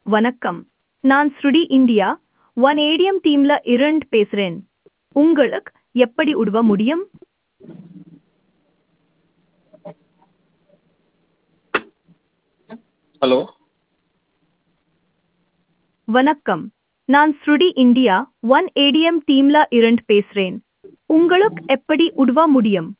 வணக்கம் நான் ஸ்ருடி இந்தியா ஒன் ஏடிஎம் டீம்ல இரண்டு பேசுறேன் உங்களுக்கு எப்படி உதவ முடியும் ஹலோ வணக்கம் நான் ஸ்ருடி இந்தியா ஒன் ஏடிஎம் டீம்ல இரண்டு பேசுறேன் உங்களுக்கு எப்படி உதவ முடியும்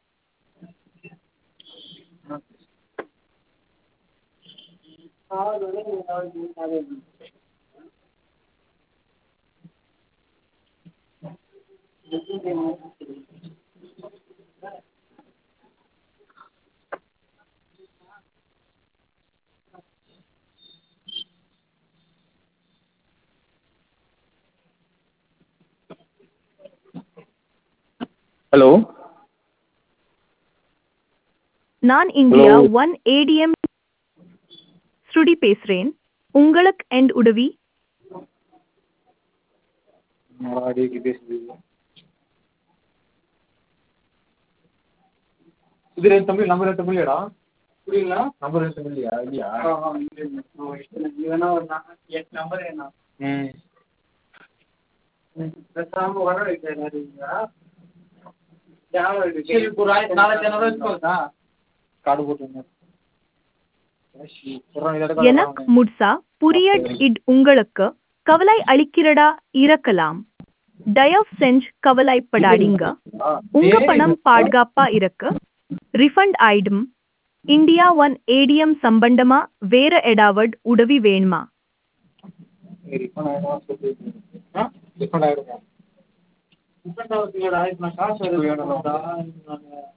ஹலோ நான் இந்தியா Hello. ஒன் ஏடிஎம் ஸ்ருடி பேசுறேன் உங்களுக்கு என் உதவி மராடிக்கு பேசுது இது ரெண்டு தமிழ் நம்பர் ரெண்டு தமிழ்டா புரியல நம்பர் ரெண்டு தமிழ்லையா இல்லையா ம் கார்டு போட்டுருங்க எனக்கு முட்சா புரியட் இட் உங்களுக்கு கவலை அளிக்கிறடா இருக்கலாம் தயவு செஞ்சு கவலைப்படாதீங்க உங்க பணம் பாதுகாப்பா இருக்கு ரிஃபண்ட் ஆயிடும் இந்தியா ஒன் ஏடிஎம் சம்பந்தமா வேற ஏதாவது உதவி வேணுமா ரிஃபண்ட் ஆயிடும் சொல்லி ரிஃபண்ட் ஆயிடும்